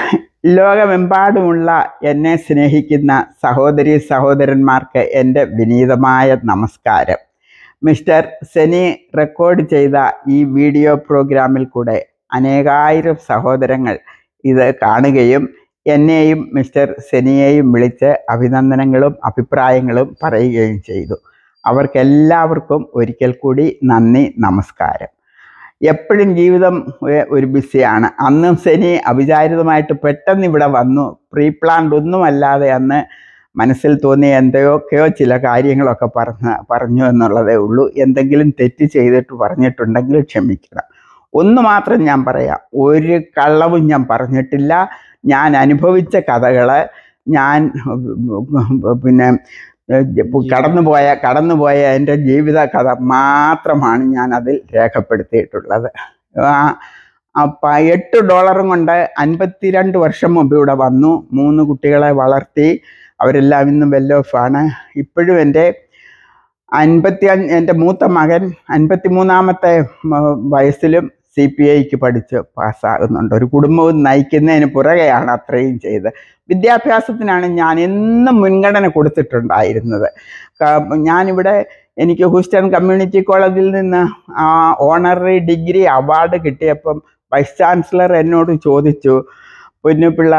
ലോകമെമ്പാടുമുള്ള എന്നെ സ്നേഹിക്കുന്ന സഹോദരി സഹോദരന്മാർക്ക് എൻ്റെ വിനീതമായ നമസ്കാരം മിസ്റ്റർ സെനി റെക്കോർഡ് ചെയ്ത ഈ വീഡിയോ പ്രോഗ്രാമിൽ കൂടെ അനേകായിരം സഹോദരങ്ങൾ ഇത് കാണുകയും എന്നെയും മിസ്റ്റർ സെനിയെയും വിളിച്ച് അഭിനന്ദനങ്ങളും അഭിപ്രായങ്ങളും പറയുകയും ചെയ്തു അവർക്കെല്ലാവർക്കും ഒരിക്കൽ കൂടി നന്ദി നമസ്കാരം എപ്പോഴും ജീവിതം ഏ, ഒരു ബിസിയാണ് അന്നും ശനി അവിചാരിതമായിട്ട് പെട്ടെന്ന് ഇവിടെ വന്നു പ്രീ പ്ലാൻഡ് ഒന്നുമല്ലാതെ അന്ന് മനസ്സിൽ തോന്നിയ എന്തൊക്കെയോ ചില കാര്യങ്ങളൊക്കെ പറഞ്ഞ പറഞ്ഞു എന്നുള്ളതേ ഉള്ളൂ എന്തെങ്കിലും തെറ്റ് ചെയ്തിട്ട് പറഞ്ഞിട്ടുണ്ടെങ്കിൽ ക്ഷമിക്കണം ഒന്ന് മാത്രം ഞാൻ പറയാം ഒരു കള്ളവും ഞാൻ പറഞ്ഞിട്ടില്ല ഞാൻ അനുഭവിച്ച കഥകൾ ഞാൻ പിന്നെ കടന്നുപോയ കടന്നുപോയ എൻ്റെ ജീവിത കഥ മാത്രമാണ് ഞാൻ അതിൽ രേഖപ്പെടുത്തിയിട്ടുള്ളത് ആ, അപ്പം എട്ട് ഡോളറും കൊണ്ട് അൻപത്തിരണ്ട് വർഷം മുമ്പ് ഇവിടെ വന്നു മൂന്ന് കുട്ടികളെ വളർത്തി അവരെല്ലാം ഇന്നും വെൽ ഓഫാണ് ഇപ്പോഴും എൻ്റെ അൻപത്തി അഞ്ച് എൻ്റെ മൂത്ത മകൻ അൻപത്തി മൂന്നാമത്തെ വയസ്സിലും സി പി ഐക്ക് പഠിച്ച് പാസ്സാകുന്നുണ്ട് ഒരു കുടുംബവും നയിക്കുന്നതിന് പുറകെയാണ് അത്രയും ചെയ്ത് വിദ്യാഭ്യാസത്തിനാണ് ഞാൻ എന്നും മുൻഗണന കൊടുത്തിട്ടുണ്ടായിരുന്നത് ക- ഞാനിവിടെ എനിക്ക് ഹൂസ്റ്റൺ കമ്മ്യൂണിറ്റി കോളേജിൽ നിന്ന് ആ ഓണററി ഡിഗ്രി അവാർഡ് കിട്ടിയപ്പം വൈസ് ചാൻസലർ എന്നോട് ചോദിച്ചു Ponnupilla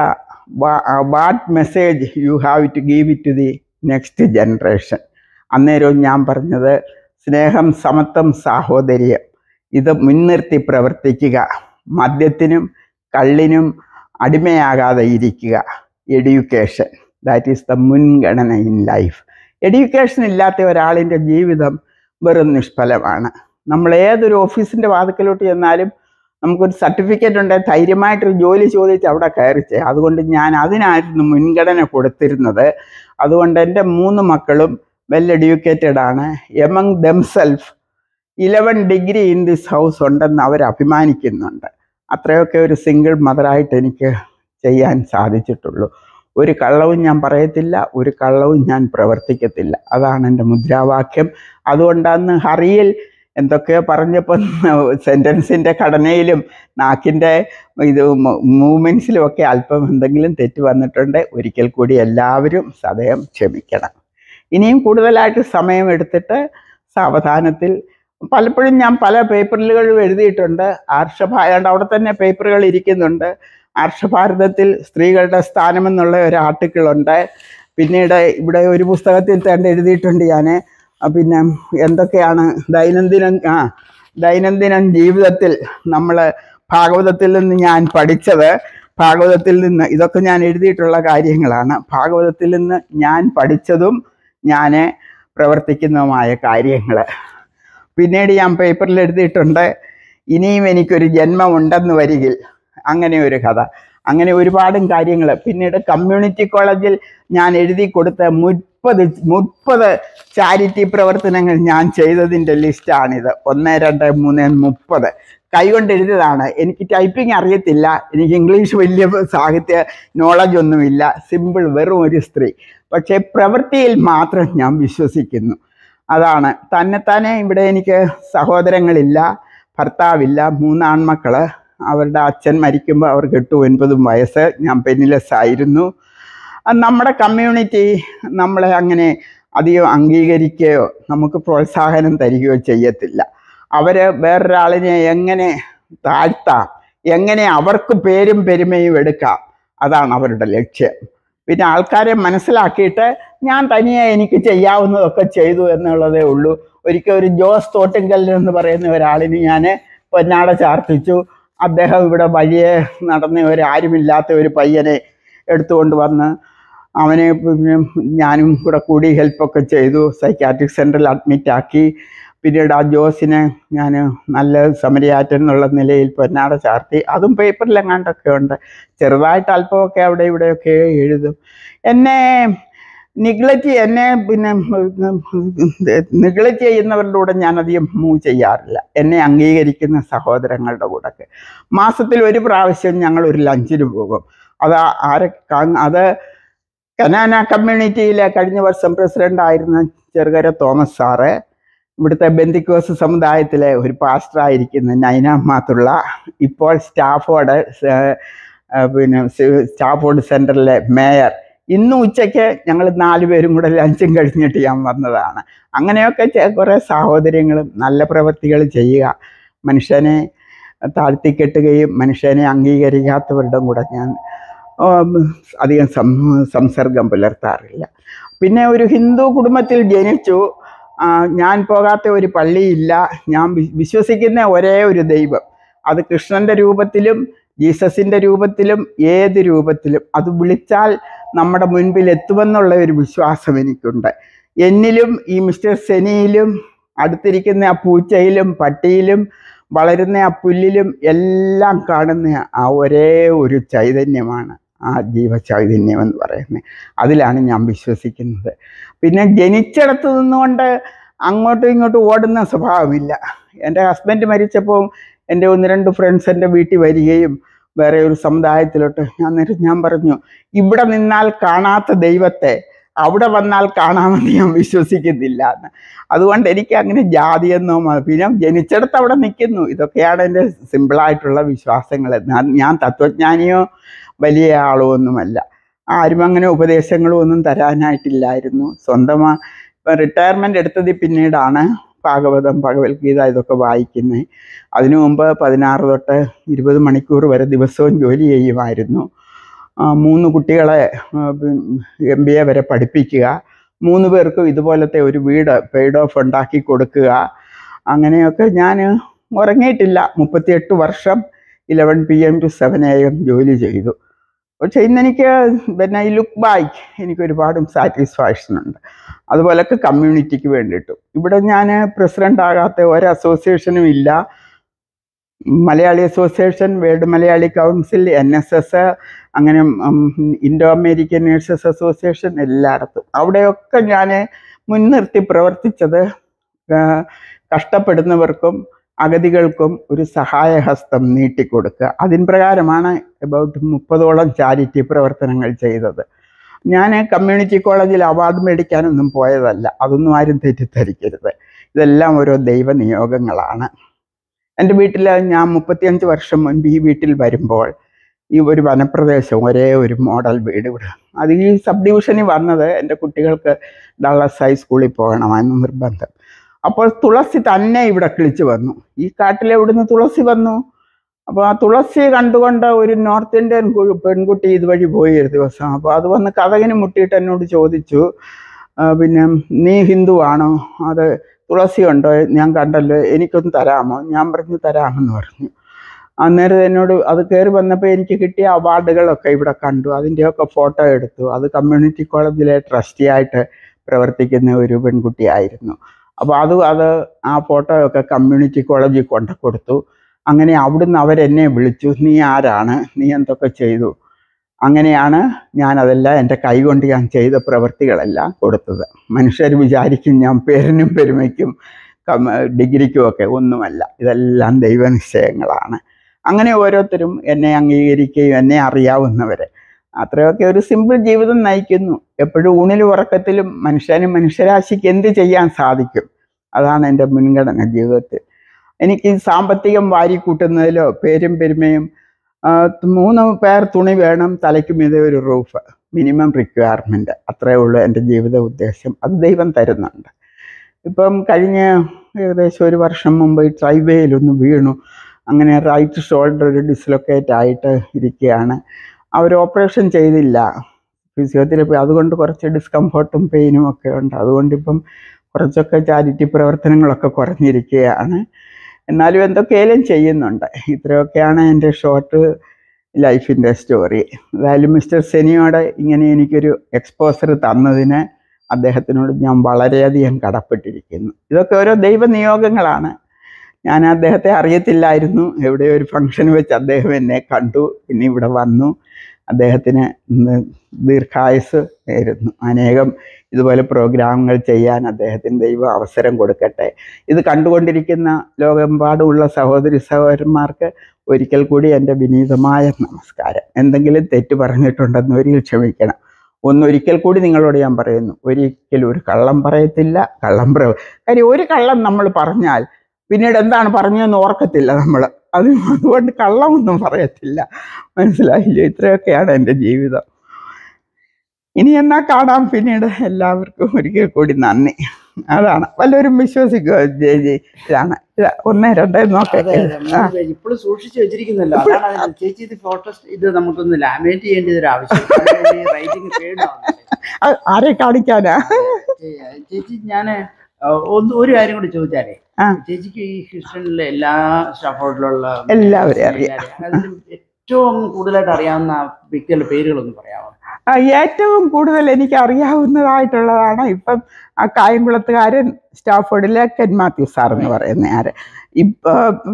what message you have to give it to the next generation അന്നേരവും ഞാൻ പറഞ്ഞത് സ്നേഹം സമത്വം സാഹോദര്യം ഇത് മുൻനിർത്തി പ്രവർത്തിക്കുക മദ്യത്തിനും കള്ളിനും അടിമയാകാതെ ഇരിക്കുക എഡ്യൂക്കേഷൻ ദാറ്റ് ഈസ് ദ മുൻഗണന ഇൻ ലൈഫ് എഡ്യൂക്കേഷൻ ഇല്ലാത്ത ഒരാളിൻ്റെ ജീവിതം വെറും നിഷ്ഫലമാണ് നമ്മൾ ഏതൊരു ഓഫീസിൻ്റെ വാതിക്കലോട്ട് ചെന്നാലും നമുക്കൊരു സർട്ടിഫിക്കറ്റ് ഉണ്ടെങ്കിൽ ധൈര്യമായിട്ടൊരു ജോലി ചോദിച്ച് അവിടെ കയറി ചെയ്യാം അതുകൊണ്ട് ഞാൻ അതിനായിരുന്നു മുൻഗണന കൊടുത്തിരുന്നത് അതുകൊണ്ട് എൻ്റെ മൂന്ന് മക്കളും വെൽ എഡ്യൂക്കേറ്റഡ് ആണ് among themselves eleven degree in this house ഉണ്ടെന്ന് അവർ അഭിമാനിക്കുന്നുണ്ട് അത്രയൊക്കെ ഒരു സിംഗിൾ മദറായിട്ട് എനിക്ക് ചെയ്യാൻ സാധിച്ചിട്ടുള്ളൂ ഒരു കള്ളവും ഞാൻ പറയത്തില്ല ഒരു കള്ളവും ഞാൻ പ്രവർത്തിക്കത്തില്ല അതാണ് എൻ്റെ മുദ്രാവാക്യം അതുകൊണ്ട് അന്ന് ഹറിയിൽ എന്തൊക്കെയോ പറഞ്ഞപ്പോൾ സെൻറ്റൻസിൻ്റെ ഘടനയിലും നാക്കിൻ്റെ ഇത് മൂവ്മെൻറ്റ്സിലും ഒക്കെ അല്പം എന്തെങ്കിലും തെറ്റ് വന്നിട്ടുണ്ട് ഒരിക്കൽ കൂടി എല്ലാവരും സദയം ക്ഷമിക്കണം ഇനിയും കൂടുതലായിട്ട് സമയം എടുത്തിട്ട് സാവധാനത്തിൽ പലപ്പോഴും ഞാൻ പല പേപ്പറുകളും എഴുതിയിട്ടുണ്ട് ആർഷഭായണ്ട് അവിടെ തന്നെ പേപ്പറുകൾ ഇരിക്കുന്നുണ്ട് ആർഷഭാരതത്തിൽ സ്ത്രീകളുടെ സ്ഥാനമെന്നുള്ള ഒരു ആർട്ടിക്കിളുണ്ട് പിന്നീട് ഇവിടെ ഒരു പുസ്തകത്തിൽ തന്നെ എഴുതിയിട്ടുണ്ട് ഞാൻ പിന്നെ എന്തൊക്കെയാണ് ദൈനംദിനം ആ ദൈനംദിനം ജീവിതത്തിൽ നമ്മൾ ഭാഗവതത്തിൽ നിന്ന് ഞാൻ പഠിച്ചത് ഭാഗവതത്തിൽ നിന്ന് ഇതൊക്കെ ഞാൻ എഴുതിയിട്ടുള്ള കാര്യങ്ങളാണ് ഭാഗവതത്തിൽ നിന്ന് ഞാൻ പഠിച്ചതും ഞാൻ പ്രവർത്തിക്കുന്നതുമായ കാര്യങ്ങൾ പിന്നീട് ഞാൻ പേപ്പറിൽ എഴുതിയിട്ടുണ്ട് ഇനിയും എനിക്കൊരു ജന്മമുണ്ടെന്ന് വരികിൽ അങ്ങനെ ഒരു കഥ അങ്ങനെ ഒരുപാടും കാര്യങ്ങൾ പിന്നീട് കമ്മ്യൂണിറ്റി കോളേജിൽ ഞാൻ എഴുതി കൊടുത്ത മുപ്പത് മുപ്പത് ചാരിറ്റി പ്രവർത്തനങ്ങൾ ഞാൻ ചെയ്തതിൻ്റെ ലിസ്റ്റാണിത് ഒന്ന് രണ്ട് മൂന്ന് മുപ്പത് കൈകൊണ്ട് എഴുതിയതാണ് എനിക്ക് ടൈപ്പിംഗ് അറിയത്തില്ല എനിക്ക് ഇംഗ്ലീഷ് വലിയ സാഹിത്യ നോളജ് ഒന്നുമില്ല സിമ്പിൾ വെറും ഒരു സ്ത്രീ പക്ഷേ പ്രവൃത്തിയിൽ മാത്രം ഞാൻ വിശ്വസിക്കുന്നു അതാണ് തന്നെത്താനെ ഇവിടെ എനിക്ക് സഹോദരങ്ങളില്ല ഭർത്താവില്ല മൂന്ന് ആൺമക്കൾ അവരുടെ അച്ഛൻ മരിക്കുമ്പോൾ അവർക്ക് എട്ട് ഒൻപതും വയസ്സ് ഞാൻ പെന്നിലെസ് ആയിരുന്നു അത് നമ്മുടെ കമ്മ്യൂണിറ്റി നമ്മളെ അങ്ങനെ അധികം അംഗീകരിക്കുകയോ നമുക്ക് പ്രോത്സാഹനം തരികയോ ചെയ്യത്തില്ല അവർ വേറൊരാളിനെ എങ്ങനെ താഴ്ത്താം എങ്ങനെ അവർക്ക് പേരും പെരുമയും എടുക്കാം അതാണ് അവരുടെ ലക്ഷ്യം പിന്നെ ആൾക്കാരെ മനസ്സിലാക്കിയിട്ട് ഞാൻ തനിയെ എനിക്ക് ചെയ്യാവുന്നതൊക്കെ ചെയ്തു എന്നുള്ളതേ ഉള്ളൂ ഒരിക്കൽ ഒരു ജോസ് തോട്ടിങ്കൽ എന്ന് പറയുന്ന ഒരാളിന് ഞാൻ പൊന്നാട ചാർത്തിച്ചു അദ്ദേഹം ഇവിടെ വഴിയെ നടന്ന ഒരു ആരുമില്ലാത്ത ഒരു പയ്യനെ എടുത്തുകൊണ്ട് വന്ന് അവനെ പിന്നെ ഞാനും കൂടെ കൂടി ഹെൽപ്പൊക്കെ ചെയ്തു സൈക്കാട്രിക് സെൻറ്ററിൽ അഡ്മിറ്റ് ആക്കി പിന്നീട് ആ ജോസിനെ ഞാൻ നല്ല സമരിയാറ്റൻ എന്നുള്ള നിലയിൽ പൊന്നാട ചാർത്തി അതും പേപ്പറിലെങ്ങാണ്ടൊക്കെ ഉണ്ട് ചെറുതായിട്ട് അല്പമൊക്കെ അവിടെ ഇവിടെയൊക്കെ എഴുതും എന്നെ നിഗ്ലറ്റ് എന്നെ പിന്നെ നിഗ്ലറ്റ് ചെയ്യുന്നവരുടെ കൂടെ ഞാൻ അധികം മൂവ് ചെയ്യാറില്ല എന്നെ അംഗീകരിക്കുന്ന സഹോദരങ്ങളുടെ കൂടെ മാസത്തിൽ ഒരു പ്രാവശ്യം ഞങ്ങൾ ഒരു ലഞ്ചിന് പോകും അത് ആരെ കാ- അത് കനാന കമ്മ്യൂണിറ്റിയിലെ കഴിഞ്ഞ വർഷം പ്രസിഡന്റ് ആയിരുന്ന ചെറുകര തോമസ് സാറ് ഇവിടുത്തെ ബന്ദിക്കോസ് സമുദായത്തിലെ ഒരു പാസ്റ്ററായിരിക്കുന്ന നൈന മാത്തുള്ള ഇപ്പോൾ സ്റ്റാഫോർഡ് ആ, പിന്നെ സി- സ്റ്റാഫോർഡ് സെൻറ്ററിലെ മേയർ ഇന്ന് ഉച്ചയ്ക്ക് ഞങ്ങൾ നാല് പേരും കൂടെ ലഞ്ചും കഴിഞ്ഞിട്ട് ഞാൻ വന്നതാണ് അങ്ങനെയൊക്കെ ചെ- കുറേ സാഹോദര്യങ്ങളും നല്ല പ്രവൃത്തികൾ ചെയ്യുക മനുഷ്യനെ താഴ്ത്തിക്കെട്ടുകയും മനുഷ്യനെ അംഗീകരിക്കാത്തവരുടെ കൂടെ ഞാൻ ഉം, അധികം സം സംസർഗം പുലർത്താറില്ല പിന്നെ ഒരു ഹിന്ദു കുടുംബത്തിൽ ജനിച്ചു ആ, ഞാൻ പോകാത്ത ഒരു പള്ളിയില്ല ഞാൻ വി- വിശ്വസിക്കുന്ന ഒരേ ഒരു ദൈവം അത് കൃഷ്ണൻ്റെ രൂപത്തിലും ജീസസിൻ്റെ രൂപത്തിലും ഏത് രൂപത്തിലും അത് വിളിച്ചാൽ നമ്മുടെ മുൻപിൽ എത്തുമെന്നുള്ള ഒരു വിശ്വാസം എനിക്കുണ്ട് എന്നിലും ഈ മിസ്റ്റർ സെനിയിലും അടുത്തിരിക്കുന്ന ആ പൂച്ചയിലും പട്ടിയിലും വളരുന്ന ആ പുല്ലിലും എല്ലാം കാണുന്ന ആ ഒരേ ഒരു ചൈതന്യമാണ് ആ ജീവചൈതന്യം എന്ന് പറയുന്നത് അതിലാണ് ഞാൻ വിശ്വസിക്കുന്നത് പിന്നെ ജനിച്ചിടത്ത് നിന്നുകൊണ്ട് അങ്ങോട്ടും ഇങ്ങോട്ടും ഓടുന്ന സ്വഭാവമില്ല എൻ്റെ ഹസ്ബൻഡ് മരിച്ചപ്പോൾ എൻ്റെ ഒന്ന് രണ്ട് ഫ്രണ്ട്സ് എൻ്റെ വീട്ടിൽ വരികയും വേറെ ഒരു സമുദായത്തിലോട്ട് ഞാൻ നേരം ഞാൻ പറഞ്ഞു ഇവിടെ നിന്നാൽ കാണാത്ത ദൈവത്തെ അവിടെ വന്നാൽ കാണാമെന്ന് ഞാൻ വിശ്വസിക്കുന്നില്ല എന്ന് അതുകൊണ്ട് എനിക്ക് അങ്ങനെ ജാതിയെന്നോ മ- പിന്നെ ജനിച്ചിടത്ത് അവിടെ നിൽക്കുന്നു ഇതൊക്കെയാണ് എൻ്റെ സിമ്പിളായിട്ടുള്ള വിശ്വാസങ്ങൾ ഞാൻ ഞാൻ തത്വജ്ഞാനിയോ വലിയ ആളോ ഒന്നുമല്ല ആരും അങ്ങനെ ഉപദേശങ്ങളും ഒന്നും തരാനായിട്ടില്ലായിരുന്നു സ്വന്തമാ റിട്ടയർമെൻ്റ് എടുത്തതിൽ പിന്നീടാണ് ഭാഗവതം ഭഗവത്ഗീത ഇതൊക്കെ വായിക്കുന്നത് അതിനു മുമ്പ് പതിനാറ് തൊട്ട് ഇരുപത് മണിക്കൂർ വരെ ദിവസവും ജോലി ചെയ്യുമായിരുന്നു ആ, മൂന്ന് കുട്ടികളെ എം ബി എ വരെ പഠിപ്പിക്കുക മൂന്ന് പേർക്കും ഇതുപോലത്തെ ഒരു വീട് പെയ്ഡ് ഓഫ് ഉണ്ടാക്കി കൊടുക്കുക അങ്ങനെയൊക്കെ ഞാൻ ഉറങ്ങിയിട്ടില്ല മുപ്പത്തിയെട്ട് വർഷം ഇലവൻ പി എം ടു സെവൻ എ എം ജോലി ചെയ്തു പക്ഷേ ഇന്നെനിക്ക് പിന്നെ ഈ ലുക്ക് ബാക്ക് എനിക്ക് ഒരുപാട് സാറ്റിസ്ഫാക്ഷൻ ഉണ്ട് അതുപോലൊക്കെ കമ്മ്യൂണിറ്റിക്ക് വേണ്ടിയിട്ടും ഇവിടെ ഞാൻ പ്രസിഡൻ്റ് ആകാത്ത ഒരു അസോസിയേഷനും ഇല്ല Malayali association world Malayali council N S S അങ്ങനെ ഇൻഡോ അമേരിക്കൻ നേഴ്സസ് അസോസിയേഷൻ എല്ലായിടത്തും അവിടെയൊക്കെ ഞാൻ മുൻനിർത്തി പ്രവർത്തിച്ചത് ആ, കഷ്ടപ്പെടുന്നവർക്കും അഗതികൾക്കും ഒരു സഹായഹസ്തം നീട്ടിക്കൊടുക്കുക അതിൻ പ്രകാരമാണ് എബൌട്ട് മുപ്പതോളം ചാരിറ്റി പ്രവർത്തനങ്ങൾ ചെയ്തത് ഞാൻ കമ്മ്യൂണിറ്റി കോളേജിൽ അവാർഡ് മേടിക്കാനൊന്നും പോയതല്ല അതൊന്നും ആരും തെറ്റിദ്ധരിക്കരുത് ഇതെല്ലാം ഓരോ ദൈവനിയോഗങ്ങളാണ് എൻ്റെ വീട്ടിൽ ഞാൻ മുപ്പത്തിയഞ്ച് വർഷം മുൻപ് ഈ വീട്ടിൽ വരുമ്പോൾ ഈ ഒരു വനപ്രദേശം ഒരേ ഒരു മോഡൽ വീട് ഇവിടെ അത് ഈ സബ് ഡിവിഷനിൽ വന്നത് എൻ്റെ കുട്ടികൾക്ക് ഡള്ളസ് ഹൈസ്കൂളിൽ പോകണമെന്ന് നിർബന്ധം അപ്പോൾ തുളസി തന്നെ ഇവിടെ കിളിച്ചു വന്നു ഈ കാട്ടിൽ എവിടുന്ന് തുളസി വന്നു അപ്പോൾ ആ തുളസി കണ്ടുകൊണ്ട് ഒരു നോർത്ത് ഇന്ത്യൻ കു- പെൺകുട്ടി ഇതുവഴി പോയി ഒരു ദിവസം അപ്പോൾ അത് വന്ന് കഥകിന് മുട്ടിയിട്ട് എന്നോട് ചോദിച്ചു ആ, പിന്നെ നീ ഹിന്ദു ആണോ അത് തുളസി ഉണ്ടോ ഞാൻ കണ്ടല്ലോ എനിക്കൊന്ന് തരാമോ ഞാൻ പറഞ്ഞു തരാമെന്ന് പറഞ്ഞു അന്നേരം എന്നോട് അത് കയറി വന്നപ്പോൾ എനിക്ക് കിട്ടിയ അവാർഡുകളൊക്കെ ഇവിടെ കണ്ടു അതിൻ്റെയൊക്കെ ഫോട്ടോ എടുത്തു അത് കമ്മ്യൂണിറ്റി കോളേജിലെ ട്രസ്റ്റിയായിട്ട് പ്രവർത്തിക്കുന്ന ഒരു പെൺകുട്ടിയായിരുന്നു അപ്പോൾ അത് അത് ആ ഫോട്ടോയൊക്കെ കമ്മ്യൂണിറ്റി കോളേജിൽ കൊണ്ടു കൊടുത്തു അങ്ങനെ അവിടുന്ന് അവരെന്നെ വിളിച്ചു നീ ആരാണ് നീ എന്തൊക്കെ ചെയ്തു അങ്ങനെയാണ് ഞാനതെല്ലാം എൻ്റെ കൈകൊണ്ട് ഞാൻ ചെയ്ത പ്രവൃത്തികളെല്ലാം കൊടുത്തത് മനുഷ്യർ വിചാരിക്കും ഞാൻ പേരിനും പെരുമയ്ക്കും കമ ഡിഗ്രിക്കും ഒക്കെ ഒന്നുമല്ല ഇതെല്ലാം ദൈവനിശ്ചയങ്ങളാണ് അങ്ങനെ ഓരോരുത്തരും എന്നെ അംഗീകരിക്കുകയും എന്നെ അറിയാവുന്നവരെ അത്രയൊക്കെ ഒരു സിമ്പിൾ ജീവിതം നയിക്കുന്നു എപ്പോഴും ഊണിലും ഉറക്കത്തിലും മനുഷ്യന് മനുഷ്യരാശിക്ക് എന്ത് ചെയ്യാൻ സാധിക്കും അതാണ് എൻ്റെ മുൻഗണന ജീവിതത്തിൽ എനിക്ക് സാമ്പത്തികം വാരിക്കൂട്ടുന്നതിലോ പേരും പെരുമയും ആ, മൂന്ന് പേർ തുണി വേണം തലയ്ക്ക് മീതെ ഒരു റൂഫ് മിനിമം റിക്വയർമെൻറ്റ് അത്രയേ ഉള്ളൂ എൻ്റെ ജീവിത ഉദ്ദേശം അത് ദൈവം തരുന്നുണ്ട് ഇപ്പം കഴിഞ്ഞ ഏകദേശം ഒരു വർഷം മുമ്പ് ഈ ട്രൈവേയിലൊന്ന് വീണു അങ്ങനെ റൈറ്റ് ഷോൾഡർ ഒരു ഡിസ്ലൊക്കേറ്റ് ആയിട്ട് ഇരിക്കുകയാണ് അവർ ഓപ്പറേഷൻ ചെയ്തില്ല ഫിസിയോതെറപ്പി അതുകൊണ്ട് കുറച്ച് ഡിസ്കംഫർട്ടും പെയിനും ഒക്കെ ഉണ്ട് അതുകൊണ്ടിപ്പം കുറച്ചൊക്കെ ചാരിറ്റി പ്രവർത്തനങ്ങളൊക്കെ കുറഞ്ഞിരിക്കുകയാണ് എന്നാലും എന്തൊക്കെയായാലും ചെയ്യുന്നുണ്ട് ഇത്രയൊക്കെയാണ് എൻ്റെ ഷോർട്ട് ലൈഫിൻ്റെ സ്റ്റോറി ഏതായാലും മിസ്റ്റർ സെനിയോട് ഇങ്ങനെ എനിക്കൊരു എക്സ്പോസർ തന്നതിന് അദ്ദേഹത്തിനോട് ഞാൻ വളരെയധികം കടപ്പെട്ടിരിക്കുന്നു ഇതൊക്കെ ഓരോ ദൈവനിയോഗങ്ങളാണ് ഞാൻ അദ്ദേഹത്തെ അറിയത്തില്ലായിരുന്നു എവിടെ ഒരു ഫംഗ്ഷൻ വെച്ച് അദ്ദേഹം എന്നെ കണ്ടു പിന്നെ ഇവിടെ വന്നു അദ്ദേഹത്തിന് ഇന്ന് ദീർഘായുസ് നേരുന്നു അനേകം ഇതുപോലെ പ്രോഗ്രാമുകൾ ചെയ്യാൻ അദ്ദേഹത്തിന് ദൈവം അവസരം കൊടുക്കട്ടെ ഇത് കണ്ടുകൊണ്ടിരിക്കുന്ന ലോകമെമ്പാടുമുള്ള സഹോദരി സഹോദരന്മാർക്ക് ഒരിക്കൽ കൂടി എൻ്റെ വിനീതമായ നമസ്കാരം എന്തെങ്കിലും തെറ്റ് പറഞ്ഞിട്ടുണ്ടെന്ന് ഒരിക്കൽ ക്ഷമിക്കണം ഒന്നൊരിക്കൽ കൂടി നിങ്ങളോട് ഞാൻ പറയുന്നു ഒരിക്കലും ഒരു കള്ളം പറയത്തില്ല കള്ളം പ്ര കാര്യം ഒരു കള്ളം നമ്മൾ പറഞ്ഞാൽ പിന്നീട് എന്താണ് പറഞ്ഞതെന്ന് ഓർക്കത്തില്ല നമ്മൾ അത് അതുകൊണ്ട് കള്ളമൊന്നും പറയത്തില്ല മനസ്സിലായില്ലേ ഇത്രയൊക്കെയാണ് എൻ്റെ ജീവിതം ഇനി എന്നാ കാണാം പിന്നീട് എല്ലാവർക്കും ഒരിക്കൽ കൂടി നന്ദി അതാണ് വല്ലവരും വിശ്വസിക്കുക ജയജി ഇതാണ് ഇതാ ഒന്നേ രണ്ടേ നോക്കേ അതെ അതെ മൂന്ന് പേജ് ഇപ്പോഴും സൂക്ഷിച്ചു വെച്ചിരിക്കുന്നല്ലോ അതാണ് അതിന് ചേച്ചി ഇത് ഫോട്ടോ ഇത് നമുക്കൊന്ന് ലാമിനേറ്റ് ചെയ്യേണ്ടത് ഒരു ആവശ്യം റൈറ്റിംഗ് പേടാവുന്നില്ല ആരെ കാണിക്കാനാ ചേച്ചി ഞാൻ ഒന്ന് ഒരു കാര്യം കൂടി ചോദിച്ചാലേ ആ. ചേച്ചിക്ക് ഈ ഹിസ്റ്റണിലെ എല്ലാ സ്റ്റാഫോർഡിലുള്ള എല്ലാവരെയും അറിയാം. അതിലും ഏറ്റവും കൂടുതലായിട്ട് അറിയാവുന്ന വ്യക്തികളുടെ പേരുകളൊന്ന് പറയാമോ ആ, ഏറ്റവും കൂടുതൽ എനിക്ക് അറിയാവുന്നതായിട്ടുള്ളതാണ് ഇപ്പം ആ കായംകുളത്തുകാരൻ സ്റ്റാഫോർഡിലെ കെൻ മാത്യു സാർ എന്ന് പറയുന്ന ആര് ഇപ്പൊ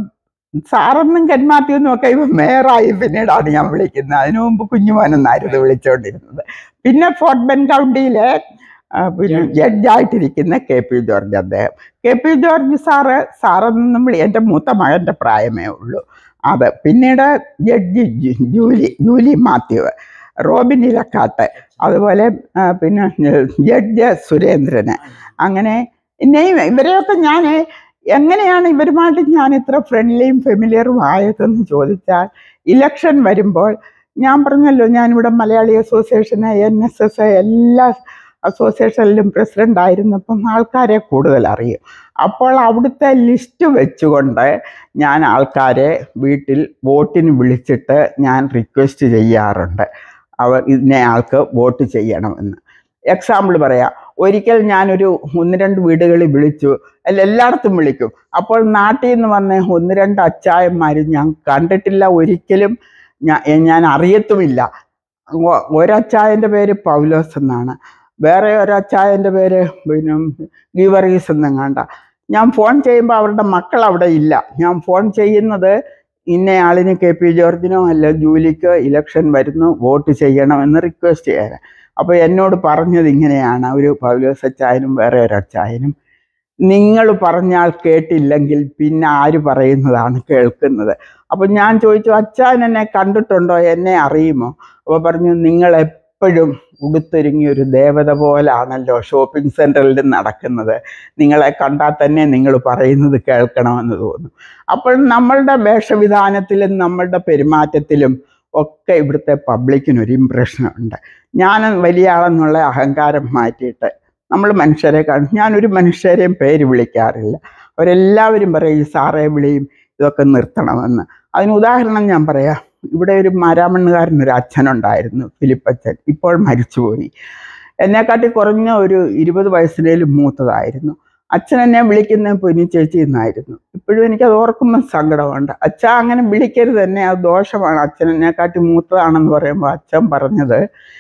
സാറെന്നും കെൻ മാത്യു എന്നും ഒക്കെ ഇപ്പം മേയറായി പിന്നീടാണ് ഞാൻ വിളിക്കുന്നത് അതിനു മുമ്പ് കുഞ്ഞുമോനെന്നായിരുന്നു വിളിച്ചുകൊണ്ടിരുന്നത് പിന്നെ ഫോർട്ട് ബെൻ കൗണ്ടിയിലെ ആ, പിന്നെ ജഡ്ജായിട്ടിരിക്കുന്ന കെ പി ജോർജ് അദ്ദേഹം കെ പി ജോർജ് സാറ് സാറെന്നും വിളി എൻ്റെ മൂത്ത മകൻ്റെ പ്രായമേ ഉള്ളൂ അത് പിന്നീട് ജഡ്ജി ജു- Julie Julie Mathew Robin Elakkattu അതുപോലെ ആ, പിന്നെ ജഡ്ജ് സുരേന്ദ്രന് അങ്ങനെ ഇന്നെയും ഇവരെയൊക്കെ ഞാൻ എങ്ങനെയാണ് ഇവരുമായിട്ട് ഞാൻ ഇത്ര ഫ്രണ്ട്ലിയും ഫെമിലിയറും ആയതെന്ന് ചോദിച്ചാൽ ഇലക്ഷൻ വരുമ്പോൾ ഞാൻ പറഞ്ഞല്ലോ ഞാനിവിടെ മലയാളി അസോസിയേഷന് എൻ എസ് എസ് എല്ലാ അസോസിയേഷനിലും പ്രസിഡന്റ് ആയിരുന്നപ്പം ആൾക്കാരെ കൂടുതൽ അറിയും അപ്പോൾ അവിടുത്തെ ലിസ്റ്റ് വെച്ചുകൊണ്ട് ഞാൻ ആൾക്കാരെ വീട്ടിൽ വോട്ടിന് വിളിച്ചിട്ട് ഞാൻ റിക്വസ്റ്റ് ചെയ്യാറുണ്ട് അവർ ഇന്ന ആൾക്ക് വോട്ട് ചെയ്യണമെന്ന് എക്സാമ്പിൾ പറയാം ഒരിക്കൽ ഞാനൊരു ഒന്ന് രണ്ട് വീടുകളിൽ വിളിച്ചു അല്ല എല്ലായിടത്തും വിളിക്കും അപ്പോൾ നാട്ടിൽ നിന്ന് വന്ന ഒന്ന് രണ്ട് അച്ചായന്മാർ ഞാൻ കണ്ടിട്ടില്ല ഒരിക്കലും ഞാൻ ഞാൻ അറിയത്തുമില്ല ഒ- ഒരച്ചായൻ്റെ പേര് പൗലോസ് എന്നാണ് വേറെ ഒരച്ചായൻ്റെ പേര് പിന്നെ ഗീവറീസ് എന്നെങ്ങാണ്ട ഞാൻ ഫോൺ ചെയ്യുമ്പോൾ അവരുടെ മക്കൾ അവിടെ ഇല്ല ഞാൻ ഫോൺ ചെയ്യുന്നത് ഇന്നയാളിന് കെ പി ജോർജിനോ അല്ല ജൂലിക്കോ ഇലക്ഷൻ വരുന്നു വോട്ട് ചെയ്യണമെന്ന് റിക്വസ്റ്റ് ചെയ്യാൻ അപ്പോൾ എന്നോട് പറഞ്ഞത് ഇങ്ങനെയാണ് ഒരു പൗലോസ് അച്ചായനും വേറെ ഒരു അച്ചായനും നിങ്ങൾ പറഞ്ഞാൽ കേട്ടില്ലെങ്കിൽ പിന്നെ ആര് പറയുന്നതാണ് കേൾക്കുന്നത് അപ്പോൾ ഞാൻ ചോദിച്ചു അച്ചായൻ എന്നെ കണ്ടിട്ടുണ്ടോ എന്നെ അറിയുമോ അപ്പോൾ പറഞ്ഞു നിങ്ങൾ എപ്പോഴും ഉടുത്തൊരുങ്ങിയ ഒരു ദേവത പോലാണല്ലോ ഷോപ്പിംഗ് സെൻറ്ററിൽ നടക്കുന്നത് നിങ്ങളെ കണ്ടാൽ തന്നെ നിങ്ങൾ പറയുന്നത് കേൾക്കണമെന്ന് തോന്നും അപ്പോൾ നമ്മളുടെ വേഷവിധാനത്തിലും നമ്മളുടെ പെരുമാറ്റത്തിലും ഒക്കെ ഇവിടുത്തെ പബ്ലിക്കിനൊരു ഇമ്പ്രഷൻ ഉണ്ട് ഞാൻ വലിയ ആളെന്നുള്ള അഹങ്കാരം മാറ്റിയിട്ട് നമ്മൾ മനുഷ്യരെ കാണും ഞാനൊരു മനുഷ്യരെയും പേര് വിളിക്കാറില്ല അവരെല്ലാവരും പറയും ഈ സാറേ വിളിയും ഇതൊക്കെ നിർത്തണമെന്ന് അതിന് ഉദാഹരണം ഞാൻ പറയാം ഇവിടെ ഒരു മാരാമണ്ണുകാരൻ ഒരു അച്ഛനുണ്ടായിരുന്നു ഫിലിപ്പച്ചൻ ഇപ്പോൾ മരിച്ചുപോയി എന്നെക്കാട്ടി കുറഞ്ഞ ഒരു ഇരുപത് വയസ്സിനേലും മൂത്തതായിരുന്നു അച്ഛൻ എന്നെ വിളിക്കുന്ന പൊന്നി ചേച്ചി എന്നായിരുന്നു ഇപ്പോഴും എനിക്കത് ഓർക്കുമ്പോൾ സങ്കടമുണ്ട് അച്ഛൻ അങ്ങനെ വിളിക്കരുത് തന്നെ അത് ദോഷമാണ് അച്ഛൻ എന്നെക്കാട്ടി മൂത്തതാണെന്ന് പറയുമ്പോൾ അച്ഛൻ പറഞ്ഞത്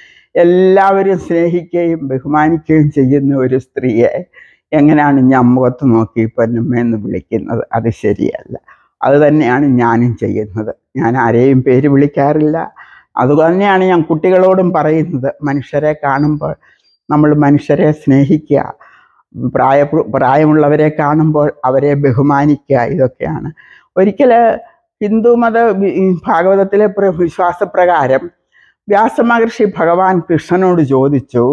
എല്ലാവരും സ്നേഹിക്കുകയും ബഹുമാനിക്കുകയും ചെയ്യുന്ന ഒരു സ്ത്രീയെ എങ്ങനെയാണ് ഞാൻ മുഖത്ത് നോക്കി പൊന്നമ്മയെന്ന് വിളിക്കുന്നത് അത് ശരിയല്ല അത് തന്നെയാണ് ഞാനും ചെയ്യുന്നത് ഞാൻ ആരെയും പേര് വിളിക്കാറില്ല അതുതന്നെയാണ് ഞാൻ കുട്ടികളോടും പറയുന്നത് മനുഷ്യരെ കാണുമ്പോൾ നമ്മൾ മനുഷ്യരെ സ്നേഹിക്കുക പ്രായ പ്രായമുള്ളവരെ കാണുമ്പോൾ അവരെ ബഹുമാനിക്കുക ഇതൊക്കെയാണ് ഒരിക്കൽ ഹിന്ദു മത വി- ഭാഗവതത്തിലെ പ്ര- വിശ്വാസപ്രകാരം വ്യാസമഹർഷി ഭഗവാൻ കൃഷ്ണനോട് ചോദിച്ചു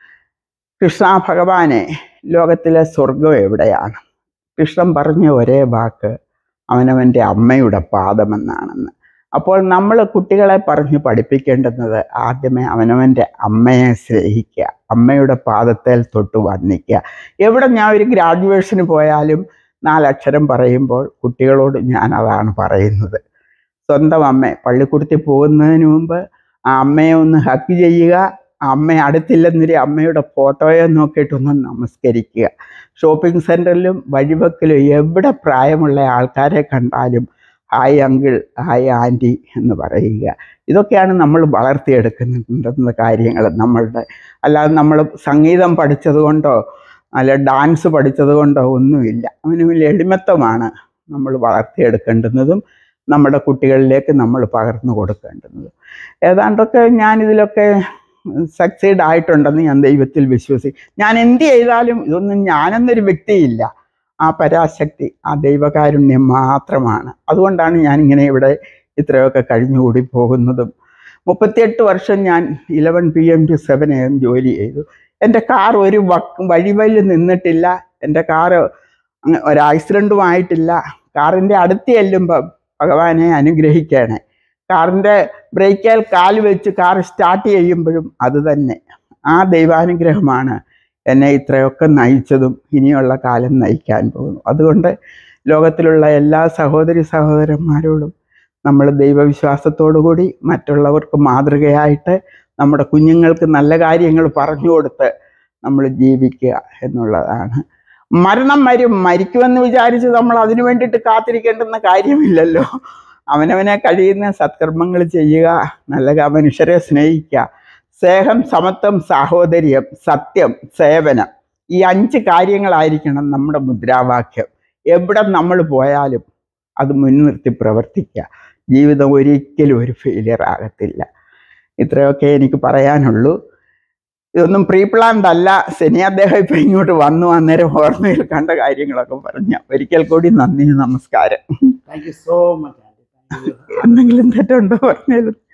കൃഷ്ണ ഭഗവാനെ ലോകത്തിലെ സ്വർഗം എവിടെയാണ് കൃഷ്ണൻ പറഞ്ഞ ഒരേ വാക്ക് അവനവൻ്റെ അമ്മയുടെ പാദമെന്നാണെന്ന് അപ്പോൾ നമ്മൾ കുട്ടികളെ പറഞ്ഞ് പഠിപ്പിക്കേണ്ടുന്നത് ആദ്യമേ അവനവൻ്റെ അമ്മയെ സ്നേഹിക്കുക അമ്മയുടെ പാദത്തിൽ തൊട്ട് വന്ദിക്കുക എവിടെ ഞാൻ ഒരു ഗ്രാജുവേഷന് പോയാലും നാലക്ഷരം പറയുമ്പോൾ കുട്ടികളോട് ഞാൻ അതാണ് പറയുന്നത് സ്വന്തം അമ്മ പള്ളിക്കൂടത്തിൽ പോകുന്നതിന് മുമ്പ് ആ അമ്മയെ ഒന്ന് ഹക്ക് ചെയ്യുക ആ അമ്മ അടുത്തില്ലെന്നൊരു അമ്മയുടെ ഫോട്ടോയെ നോക്കിയിട്ടൊന്ന് നമസ്കരിക്കുക ഷോപ്പിംഗ് സെൻറ്ററിലും വഴിവെക്കിലും എവിടെ പ്രായമുള്ള ആൾക്കാരെ കണ്ടാലും ഹായ് അങ്കിൾ ഹായ് ആൻറ്റി എന്ന് പറയുക ഇതൊക്കെയാണ് നമ്മൾ വളർത്തിയെടുക്കുന്നുണ്ടെന്ന കാര്യങ്ങൾ നമ്മളുടെ അല്ലാതെ നമ്മൾ സംഗീതം പഠിച്ചത് കൊണ്ടോ അല്ല ഡാൻസ് പഠിച്ചത് കൊണ്ടോ ഒന്നുമില്ല അവന് വലിയ എളിമത്വമാണ് നമ്മൾ വളർത്തിയെടുക്കേണ്ടുന്നതും നമ്മുടെ കുട്ടികളിലേക്ക് നമ്മൾ പകർന്നു കൊടുക്കേണ്ടുന്നതും ഏതാണ്ടൊക്കെ ഞാനിതിലൊക്കെ സക്സീഡ് ആയിട്ടുണ്ടെന്ന് ഞാൻ ദൈവത്തിൽ വിശ്വസിക്കും ഞാൻ എന്ത് ചെയ്താലും ഇതൊന്നും ഞാനെന്നൊരു വ്യക്തിയില്ല ആ പരാശക്തി ആ ദൈവകാരുണ്യം മാത്രമാണ് അതുകൊണ്ടാണ് ഞാൻ ഇങ്ങനെ ഇവിടെ ഇത്രയൊക്കെ കഴിഞ്ഞുകൂടി പോകുന്നതും മുപ്പത്തിയെട്ട് വർഷം ഞാൻ ഇലവൻ പി എം ടു സെവൻ എ എം ജോലി ചെയ്തു എൻ്റെ കാർ ഒരു വക്ക് വഴിവല്ല് നിന്നിട്ടില്ല എൻ്റെ കാറ് അങ്ങ് ഒരു ആക്സിഡൻറ്റും ആയിട്ടില്ല കാറിൻ്റെ അടുത്ത് ചെല്ലുമ്പം ഭഗവാനെ അനുഗ്രഹിക്കണേ കാറിൻ്റെ ബ്രേക്കേൽ കാൽ വെച്ച് കാർ സ്റ്റാർട്ട് ചെയ്യുമ്പോഴും അത് തന്നെ ആ ദൈവാനുഗ്രഹമാണ് എന്നെ ഇത്രയൊക്കെ നയിച്ചതും ഇനിയുള്ള കാലം നയിക്കാൻ പോകുന്നു അതുകൊണ്ട് ലോകത്തിലുള്ള എല്ലാ സഹോദരി സഹോദരന്മാരോടും നമ്മൾ ദൈവവിശ്വാസത്തോടു കൂടി മറ്റുള്ളവർക്ക് മാതൃകയായിട്ട് നമ്മുടെ കുഞ്ഞുങ്ങൾക്ക് നല്ല കാര്യങ്ങൾ പറഞ്ഞു കൊടുത്ത് നമ്മൾ ജീവിക്കുക എന്നുള്ളതാണ് മരണം വരും മരിക്കുമെന്ന് വിചാരിച്ച് നമ്മൾ അതിനു വേണ്ടിയിട്ട് കാത്തിരിക്കേണ്ടുന്ന കാര്യമില്ലല്ലോ അവനവനെ കഴിയുന്ന സത്കർമ്മങ്ങൾ ചെയ്യുക നല്ല മനുഷ്യരെ സ്നേഹിക്കുക സ്നേഹം സമത്വം സാഹോദര്യം സത്യം സേവനം ഈ അഞ്ച് കാര്യങ്ങളായിരിക്കണം നമ്മുടെ മുദ്രാവാക്യം എവിടെ നമ്മൾ പോയാലും അത് മുൻനിർത്തി പ്രവർത്തിക്കുക ജീവിതം ഒരിക്കലും ഒരു ഫെയിലിയർ ആകത്തില്ല ഇത്രയൊക്കെ എനിക്ക് പറയാനുള്ളൂ ഇതൊന്നും പ്രീ പ്ലാൻഡ് അല്ല ശനി അദ്ദേഹം ഇപ്പം ഇങ്ങോട്ട് വന്നു അന്നേരം ഓർമ്മയിൽ കണ്ട കാര്യങ്ങളൊക്കെ പറഞ്ഞ ഒരിക്കൽ കൂടി നന്ദി നമസ്കാരം താങ്ക് യു സോ മച്ച് എന്തെങ്കിലും തെറ്റുണ്ടോ പറഞ്ഞാലും